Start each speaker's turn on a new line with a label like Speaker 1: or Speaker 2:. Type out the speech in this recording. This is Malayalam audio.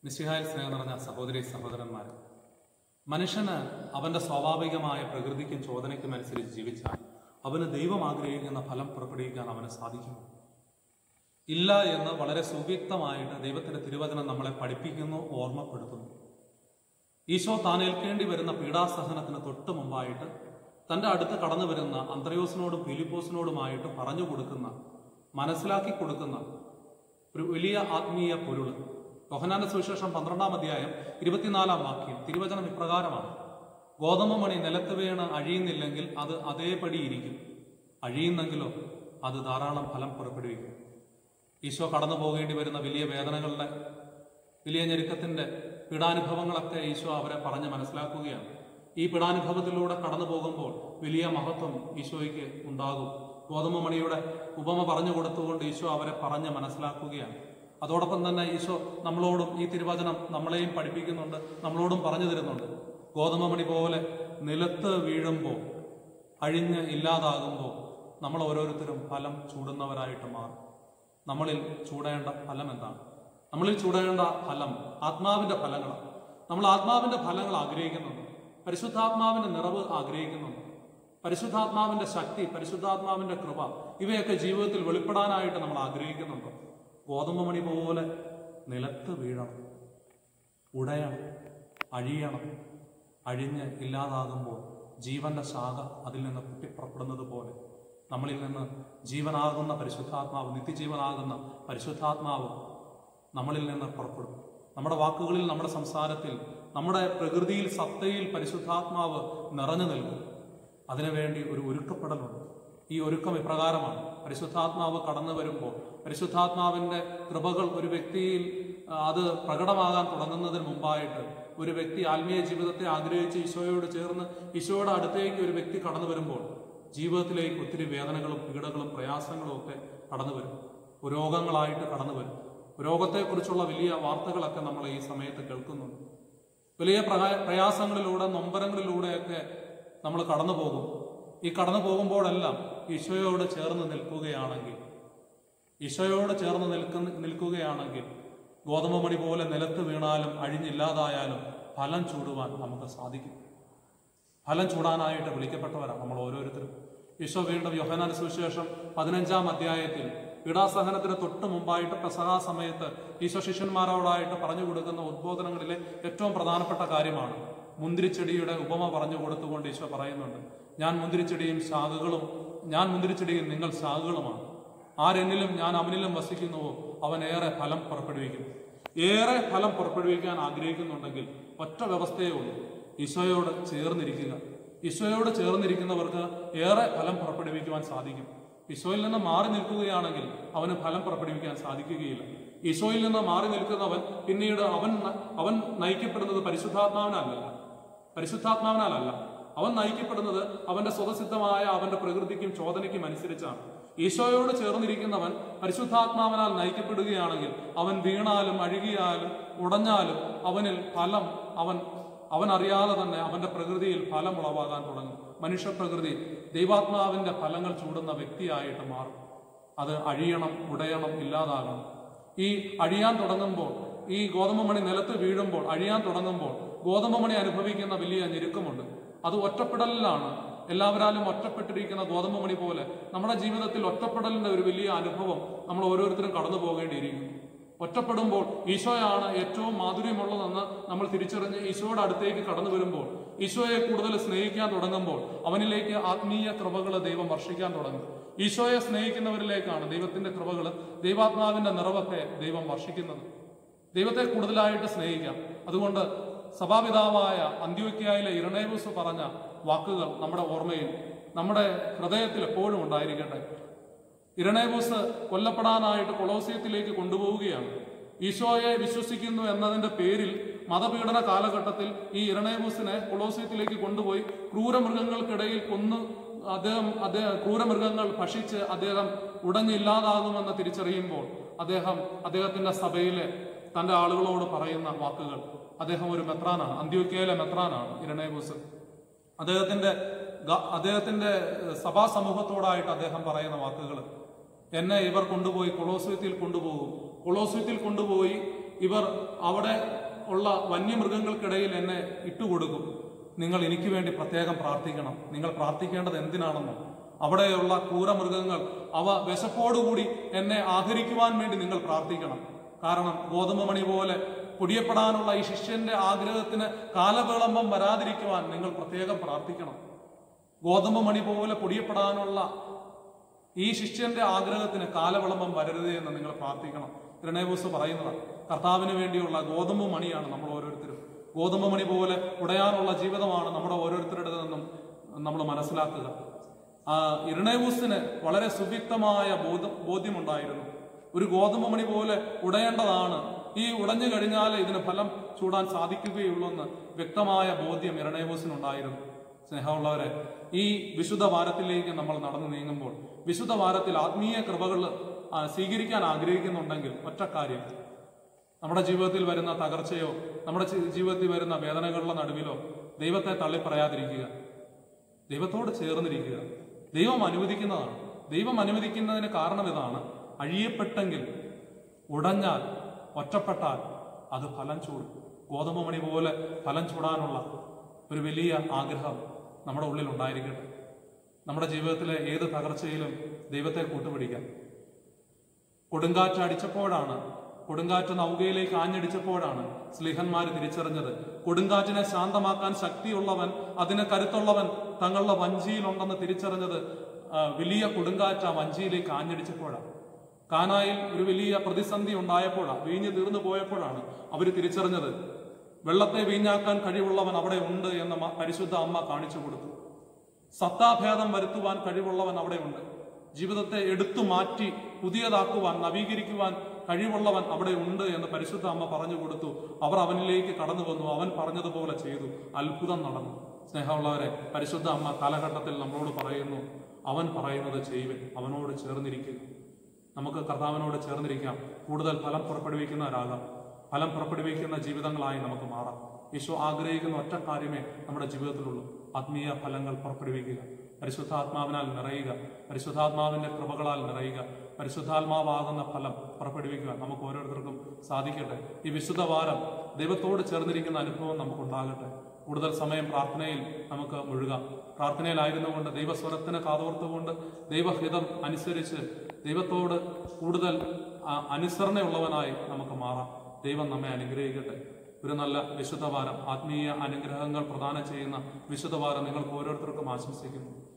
Speaker 1: മിശിഹായിൽ സ്നേഹം നിറഞ്ഞ സഹോദരി സഹോദരന്മാർ മനുഷ്യന് അവന്റെ സ്വാഭാവികമായ പ്രകൃതിക്കും ചോദനയ്ക്കും അനുസരിച്ച് ജീവിച്ചാൽ അവന് ദൈവം ആഗ്രഹിക്കുന്ന ഫലം പുറപ്പെടുവിക്കാൻ അവന് സാധിക്കും ഇല്ല എന്ന് വളരെ സുവ്യക്തമായിട്ട് ദൈവത്തിന്റെ തിരുവചനം നമ്മളെ പഠിപ്പിക്കുന്നു ഓർമ്മപ്പെടുത്തുന്നു ഈശോ താൻ ഏൽക്കേണ്ടി വരുന്ന പീഡാസഹനത്തിന് തൊട്ട് മുമ്പായിട്ട് തന്റെ അടുത്ത് കടന്നു വരുന്ന അന്ത്രയോസിനോടും ഫിലിപ്പോസിനോടുമായിട്ട് പറഞ്ഞു കൊടുക്കുന്ന മനസ്സിലാക്കി കൊടുക്കുന്ന ഒരു വലിയ ആത്മീയ പൊരുൾ യോഹനാന്റെ സുവിശേഷം പന്ത്രണ്ടാം അധ്യായം ഇരുപത്തിനാലാം വാക്യം തിരുവചനം ഇപ്രകാരമാണ് ഗോതമ്പ് മണി നിലത്ത് വീണ് അഴിയുന്നില്ലെങ്കിൽ അത് അതേപടി ഇരിക്കും അഴിയുന്നെങ്കിലോ അത് ധാരാളം ഫലം പുറപ്പെടുവിക്കും ഈശോ കടന്നു പോകേണ്ടി വരുന്ന വലിയ വേദനകളുടെ വലിയ ഞെരുക്കത്തിന്റെ പീഡാനുഭവങ്ങളൊക്കെ ഈശോ അവരെ പറഞ്ഞ് മനസ്സിലാക്കുകയാണ് ഈ പീഡാനുഭവത്തിലൂടെ കടന്നു പോകുമ്പോൾ വലിയ മഹത്വം ഈശോയ്ക്ക് ഉണ്ടാകും ഗോതമ്പ് മണിയുടെ ഉപമ പറഞ്ഞു കൊടുത്തുകൊണ്ട് ഈശോ അവരെ പറഞ്ഞ് മനസ്സിലാക്കുകയാണ് അതോടൊപ്പം തന്നെ ഈശോ നമ്മളോടും ഈ തിരുവചനം നമ്മളെയും പഠിപ്പിക്കുന്നുണ്ട് നമ്മളോടും പറഞ്ഞു തരുന്നുണ്ട് ഗോതമ്പ് മണി പോലെ നിലത്ത് വീഴുമ്പോൾ അഴിഞ്ഞ് ഇല്ലാതാകുമ്പോൾ നമ്മൾ ഓരോരുത്തരും ഫലം ചൂടുന്നവരായിട്ട് മാറും നമ്മളിൽ ചൂടേണ്ട ഫലം എന്താണ് നമ്മളിൽ ചൂടേണ്ട ഫലം ആത്മാവിന്റെ ഫലങ്ങളാണ് നമ്മൾ ആത്മാവിന്റെ ഫലങ്ങൾ ആഗ്രഹിക്കുന്നുണ്ട് പരിശുദ്ധാത്മാവിന്റെ നിറവ് ആഗ്രഹിക്കുന്നുണ്ട് പരിശുദ്ധാത്മാവിന്റെ ശക്തി പരിശുദ്ധാത്മാവിന്റെ കൃപ ഇവയൊക്കെ ജീവിതത്തിൽ വെളിപ്പെടാനായിട്ട് നമ്മൾ ആഗ്രഹിക്കുന്നുണ്ട് ഗോതമ്പ് മണി പോലെ നിലത്ത് വീഴണം ഉടയണം അഴിയണം അഴിഞ്ഞ് ഇല്ലാതാകുമ്പോൾ ജീവന്റെ ശാഖ അതിൽ നിന്ന് പൊട്ടിപ്പുറപ്പെടുന്നത് പോലെ നമ്മളിൽ നിന്ന് ജീവനാകുന്ന പരിശുദ്ധാത്മാവ് നിത്യജീവനാകുന്ന പരിശുദ്ധാത്മാവ് നമ്മളിൽ നിന്ന് പുറപ്പെടും നമ്മുടെ വാക്കുകളിൽ നമ്മുടെ സംസാരത്തിൽ നമ്മുടെ പ്രകൃതിയിൽ സത്തയിൽ പരിശുദ്ധാത്മാവ് നിറഞ്ഞു നിൽക്കും അതിനുവേണ്ടി ഒരു ഒരുക്കപ്പെടലുണ്ട് ഈ ഒരുക്കം ഇപ്രകാരമാണ് പരിശുദ്ധാത്മാവ് കടന്നു വരുമ്പോൾ പരിശുദ്ധാത്മാവിന്റെ കൃപകൾ ഒരു വ്യക്തിയിൽ ആ, അത് പ്രകടമാകാൻ തുടങ്ങുന്നതിന് മുമ്പായിട്ട് ഒരു വ്യക്തി ആത്മീയ ജീവിതത്തെ ആഗ്രഹിച്ച് ഈശോയോട് ചേർന്ന് ഈശോയുടെ അടുത്തേക്ക് ഒരു വ്യക്തി കടന്നു വരുമ്പോൾ ജീവിതത്തിലേക്ക് ഒത്തിരി വേദനകളും പീഡകളും പ്രയാസങ്ങളും ഒക്കെ കടന്നു വരും രോഗങ്ങളായിട്ട് കടന്നു വരും രോഗത്തെക്കുറിച്ചുള്ള വലിയ വാർത്തകളൊക്കെ നമ്മൾ ഈ സമയത്ത് കേൾക്കുന്നുണ്ട് വലിയ പ്രക- പ്രയാസങ്ങളിലൂടെ നൊമ്പരങ്ങളിലൂടെയൊക്കെ നമ്മൾ കടന്നു പോകും ഈ കടന്നു പോകുമ്പോഴെല്ലാം ഈശോയോട് ചേർന്ന് നിൽക്കുകയാണെങ്കിൽ ഈശോയോട് ചേർന്ന് നിൽക്കുന്ന നിൽക്കുകയാണെങ്കിൽ ഗോതമ്പ് മണി പോലെ നിലത്ത് വീണാലും അഴിഞ്ഞില്ലാതായാലും ഫലം ചൂടുവാൻ നമുക്ക് സാധിക്കും ഫലം ചൂടാനായിട്ട് വിളിക്കപ്പെട്ടവരാണ് നമ്മൾ ഓരോരുത്തരും ഈശോ വീണ്ടും യോഹനാന സുവിശേഷം പതിനഞ്ചാം അധ്യായത്തിൽ പീഡാസഹനത്തിന് തൊട്ട് മുമ്പായിട്ട് പ്രസഹാ സമയത്ത് ഈശോ ശിഷ്യന്മാരോടായിട്ട് പറഞ്ഞു കൊടുക്കുന്ന ഉദ്ബോധനങ്ങളിലെ ഏറ്റവും പ്രധാനപ്പെട്ട കാര്യമാണ് മുന്തിരിച്ചെടിയുടെ ഉപമ പറഞ്ഞു കൊടുത്തുകൊണ്ട് ഈശോ പറയുന്നുണ്ട് ഞാൻ മുന്തിരിച്ചെടിയും ശാഖകളും ഞാൻ മുന്തിരിച്ചെടിയും നിങ്ങൾ ശാഖകളുമാണ് ആരെന്നിലും ഞാൻ അവനിലും വസിക്കുന്നുവോ അവൻ ഏറെ ഫലം പുറപ്പെടുവിക്കും ഏറെ ഫലം പുറപ്പെടുവിക്കാൻ ആഗ്രഹിക്കുന്നുണ്ടെങ്കിൽ ഒറ്റ വ്യവസ്ഥയേ ഉള്ളൂ ഈശോയോട് ചേർന്നിരിക്കുക ഈശോയോട് ചേർന്നിരിക്കുന്നവർക്ക് ഏറെ ഫലം പുറപ്പെടുവിക്കുവാൻ സാധിക്കും ഈശോയിൽ നിന്ന് മാറി നിൽക്കുകയാണെങ്കിൽ അവന് ഫലം പുറപ്പെടുവിക്കാൻ സാധിക്കുകയില്ല ഈശോയിൽ നിന്ന് മാറി നിൽക്കുന്നവൻ പിന്നീട് അവൻ ന- അവൻ നയിക്കപ്പെടുന്നത് പരിശുദ്ധാത്മാവിനല്ല പരിശുദ്ധാത്മാവിനാലല്ല അവൻ നയിക്കപ്പെടുന്നത് അവന്റെ സ്വതസിദ്ധമായ അവന്റെ പ്രകൃതിക്കും ചോദനയ്ക്കും അനുസരിച്ചാണ് ഈശോയോട് ചേർന്നിരിക്കുന്നവൻ പരിശുദ്ധാത്മാവിനാൽ നയിക്കപ്പെടുകയാണെങ്കിൽ അവൻ വീണാലും അഴുകിയാലും ഉടഞ്ഞാലും അവനിൽ ഫലം അവൻ അവൻ അറിയാതെ തന്നെ അവന്റെ പ്രകൃതിയിൽ ഫലം ഉളവാകാൻ തുടങ്ങും മനുഷ്യ പ്രകൃതി ദൈവാത്മാവിന്റെ ഫലങ്ങൾ ചൂടുന്ന വ്യക്തിയായിട്ട് മാറും അത് അഴിയണം ഉടയണം ഇല്ലാതാകണം ഈ അഴിയാൻ തുടങ്ങുമ്പോൾ ഈ ഗോതമ്പ് മണി നിലത്ത് വീഴുമ്പോൾ അഴിയാൻ തുടങ്ങുമ്പോൾ ഗോതമ്പ് മണി അനുഭവിക്കുന്ന വലിയ ഞെരുക്കമുണ്ട് അത് ഒറ്റപ്പെടലിലാണ് എല്ലാവരാലും ഒറ്റപ്പെട്ടിരിക്കുന്ന ഗോതമ്പ് മണി പോലെ നമ്മുടെ ജീവിതത്തിൽ ഒറ്റപ്പെടലിന്റെ ഒരു വലിയ അനുഭവം നമ്മൾ ഓരോരുത്തരും കടന്നു പോകേണ്ടിയിരിക്കുന്നു ഒറ്റപ്പെടുമ്പോൾ ഈശോയാണ് ഏറ്റവും മാധുര്യമുള്ളതെന്ന് നമ്മൾ തിരിച്ചറിഞ്ഞ് ഈശോയുടെ അടുത്തേക്ക് കടന്നു വരുമ്പോൾ ഈശോയെ കൂടുതൽ സ്നേഹിക്കാൻ തുടങ്ങുമ്പോൾ അവനിലേക്ക് ആത്മീയ കൃപകൾ ദൈവം വർഷിക്കാൻ തുടങ്ങും ഈശോയെ സ്നേഹിക്കുന്നവരിലേക്കാണ് ദൈവത്തിന്റെ കൃപകൾ ദൈവാത്മാവിന്റെ നിറവൊക്കെ ദൈവം വർഷിക്കുന്നത് ദൈവത്തെ കൂടുതലായിട്ട് സ്നേഹിക്കാം അതുകൊണ്ട് സഭാപിതാവായ അന്ത്യോക്യായിലെ ഇരണേബൂസ് പറഞ്ഞ വാക്കുകൾ നമ്മുടെ ഓർമ്മയിൽ നമ്മുടെ ഹൃദയത്തിൽ എപ്പോഴും ഉണ്ടായിരിക്കട്ടെ ഇരണേബൂസ് കൊല്ലപ്പെടാനായിട്ട് കൊളോസിയത്തിലേക്ക് കൊണ്ടുപോവുകയാണ് ഈശോയെ വിശ്വസിക്കുന്നു എന്നതിന്റെ പേരിൽ മതപീഡന കാലഘട്ടത്തിൽ ഈ ഇരണേബൂസിനെ കൊളോസിയത്തിലേക്ക് കൊണ്ടുപോയി ക്രൂരമൃഗങ്ങൾക്കിടയിൽ കൊന്നു അദ്ദേഹം അദ്ദേഹം ക്രൂരമൃഗങ്ങൾ ഭക്ഷിച്ച് അദ്ദേഹം ഉടഞ്ഞില്ലാതാകുമെന്ന് തിരിച്ചറിയുമ്പോൾ അദ്ദേഹം അദ്ദേഹത്തിന്റെ സഭയിലെ തന്റെ ആളുകളോട് പറയുന്ന വാക്കുകൾ അദ്ദേഹം ഒരു മെത്രാനാണ് അന്ത്യോക്യയിലെ മെത്രാനാണ് ഇരണേബൂസ് അദ്ദേഹത്തിന്റെ ഗ- അദ്ദേഹത്തിന്റെ ഏഹ്, സഭാ സമൂഹത്തോടായിട്ട് അദ്ദേഹം പറയുന്ന വാക്കുകൾ എന്നെ ഇവർ കൊണ്ടുപോയി കൊളോസ്യത്തിൽ കൊണ്ടുപോകും കൊളോസ്യത്തിൽ കൊണ്ടുപോയി ഇവർ അവിടെ ഉള്ള വന്യമൃഗങ്ങൾക്കിടയിൽ എന്നെ ഇട്ടുകൊടുക്കും നിങ്ങൾ എനിക്ക് വേണ്ടി പ്രത്യേകം പ്രാർത്ഥിക്കണം നിങ്ങൾ പ്രാർത്ഥിക്കേണ്ടത് എന്തിനാണെന്നോ അവിടെയുള്ള ക്രൂരമൃഗങ്ങൾ അവ വിശപ്പോടുകൂടി എന്നെ ആഹരിക്കുവാൻ വേണ്ടി നിങ്ങൾ പ്രാർത്ഥിക്കണം കാരണം ഗോതമ്പ് മണി പോലെ പൊടിയപ്പെടാനുള്ള ഈ ശിഷ്യന്റെ ആഗ്രഹത്തിന് കാലവിളംബം വരാതിരിക്കുവാൻ നിങ്ങൾ പ്രത്യേകം പ്രാർത്ഥിക്കണം ഗോതമ്പ് മണി പോലെ പൊടിയപ്പെടാനുള്ള ഈ ശിഷ്യന്റെ ആഗ്രഹത്തിന് കാലവിളംബം വരരുത് എന്ന് നിങ്ങൾ പ്രാർത്ഥിക്കണം ഇരണേബൂസ് പറയുന്നതാണ് കർത്താവിന് വേണ്ടിയുള്ള ഗോതമ്പ് മണിയാണ് നമ്മൾ ഓരോരുത്തരും ഗോതമ്പ് മണി പോലെ ഉടയാനുള്ള ജീവിതമാണ് നമ്മുടെ ഓരോരുത്തരുടെ നിന്നും നമ്മൾ മനസ്സിലാക്കുക ആ ഇരണേബൂസിന് വളരെ സുവ്യക്തമായ ബോധ ബോധ്യമുണ്ടായിരുന്നു ഒരു ഗോതമ്പ് മണി പോലെ ഉടയേണ്ടതാണ് ഈ ഉടഞ്ഞു കഴിഞ്ഞാൽ ഇതിന് ഫലം ചൂടാൻ സാധിക്കുകയുള്ളൂ എന്ന് വ്യക്തമായ ബോധ്യം ഇരണേബൂസിനുണ്ടായിരുന്നു സ്നേഹമുള്ളവരെ ഈ വിശുദ്ധ വാരത്തിലേക്ക് നമ്മൾ നടന്നു നീങ്ങുമ്പോൾ വിശുദ്ധ വാരത്തിൽ ആത്മീയ കൃപകൾ ആ, സ്വീകരിക്കാൻ ആഗ്രഹിക്കുന്നുണ്ടെങ്കിൽ ഒറ്റ കാര്യം നമ്മുടെ ജീവിതത്തിൽ വരുന്ന തകർച്ചയോ നമ്മുടെ ജി- ജീവിതത്തിൽ വരുന്ന വേദനകളുടെ നടുവിലോ ദൈവത്തെ തള്ളി പറയാതിരിക്കുക ദൈവത്തോട് ചേർന്നിരിക്കുക ദൈവം അനുവദിക്കുന്നതാണ് ദൈവം അനുവദിക്കുന്നതിന് കാരണം ഇതാണ് അഴിയപ്പെട്ടെങ്കിൽ ഉടഞ്ഞാൽ ഒറ്റപ്പെട്ടാൽ അത് ഫലം ചൂടും ഗോതമ്പ് മണി പോലെ ഫലം ചൂടാനുള്ള ഒരു വലിയ ആഗ്രഹം നമ്മുടെ ഉള്ളിൽ ഉണ്ടായിരിക്കട്ടെ നമ്മുടെ ജീവിതത്തിലെ ഏത് തകർച്ചയിലും ദൈവത്തെ കൂട്ടുപിടിക്കാം കൊടുങ്കാറ്റ് അടിച്ചപ്പോഴാണ് കൊടുങ്കാറ്റ് നൗകയിലേക്ക് ആഞ്ഞടിച്ചപ്പോഴാണ് സ്ലിഹന്മാർ തിരിച്ചറിഞ്ഞത് കൊടുങ്കാറ്റിനെ ശാന്തമാക്കാൻ ശക്തിയുള്ളവൻ അതിന് കരുത്തുള്ളവൻ തങ്ങളുടെ വഞ്ചിയിലുണ്ടെന്ന് തിരിച്ചറിഞ്ഞത് ആ, വലിയ കൊടുങ്കാറ്റ് ആ വഞ്ചിയിലേക്ക് ആഞ്ഞടിച്ചപ്പോഴാണ് കാനായിൽ ഒരു വലിയ പ്രതിസന്ധി ഉണ്ടായപ്പോഴാണ് വീഞ്ഞ് തീർന്നു പോയപ്പോഴാണ് അവർ തിരിച്ചറിഞ്ഞത് വെള്ളത്തെ വീഞ്ഞാക്കാൻ കഴിവുള്ളവൻ അവിടെ ഉണ്ട് എന്ന് മ- പരിശുദ്ധ അമ്മ കാണിച്ചു കൊടുത്തു സത്താഭേദം വരുത്തുവാൻ കഴിവുള്ളവൻ അവിടെയുണ്ട് ജീവിതത്തെ എടുത്തു മാറ്റി പുതിയതാക്കുവാൻ നവീകരിക്കുവാൻ കഴിവുള്ളവൻ അവിടെ ഉണ്ട് എന്ന് പരിശുദ്ധ അമ്മ പറഞ്ഞു കൊടുത്തു അവർ അവനിലേക്ക് കടന്നു വന്നു അവൻ പറഞ്ഞതുപോലെ ചെയ്തു അത്ഭുതം നടന്നു സ്നേഹമുള്ളവരെ പരിശുദ്ധ അമ്മ കാലഘട്ടത്തിൽ നമ്മളോട് പറയുന്നു അവൻ പറയുന്നത് ചെയ്യുവൻ അവനോട് ചേർന്നിരിക്കുക നമുക്ക് കർത്താവിനോട് ചേർന്നിരിക്കാം കൂടുതൽ ഫലം പുറപ്പെടുവിക്കുന്നവരാകാം ഫലം പുറപ്പെടുവിക്കുന്ന ജീവിതങ്ങളായി നമുക്ക് മാറാം ഈശോ ആഗ്രഹിക്കുന്ന ഒറ്റ കാര്യമേ നമ്മുടെ ജീവിതത്തിലുള്ളൂ ആത്മീയ ഫലങ്ങൾ പുറപ്പെടുവിക്കുക പരിശുദ്ധാത്മാവിനാൽ നിറയുക പരിശുദ്ധാത്മാവിന്റെ കൃപകളാൽ നിറയുക പരിശുദ്ധാത്മാവാകുന്ന ഫലം പുറപ്പെടുവിക്കുക നമുക്ക് ഓരോരുത്തർക്കും സാധിക്കട്ടെ ഈ വിശുദ്ധ വാരം ദൈവത്തോട് ചേർന്നിരിക്കുന്ന അനുഭവം നമുക്കുണ്ടാകട്ടെ കൂടുതൽ സമയം പ്രാർത്ഥനയിൽ നമുക്ക് മുഴുകാം പ്രാർത്ഥനയിലായിരുന്നുകൊണ്ട് ദൈവസ്വരത്തിന് കാതോർത്തുകൊണ്ട് ദൈവഹിതം അനുസരിച്ച് ദൈവത്തോട് കൂടുതൽ ആ, അനുസരണയുള്ളവനായി നമുക്ക് മാറാം ദൈവം നമ്മെ അനുഗ്രഹിക്കട്ടെ ഒരു നല്ല വിശുദ്ധവാരം ആത്മീയ അനുഗ്രഹങ്ങൾ പ്രദാനം ചെയ്യുന്ന വിശുദ്ധവാരം നിങ്ങൾക്ക് ഓരോരുത്തർക്കും ആശംസിക്കുന്നു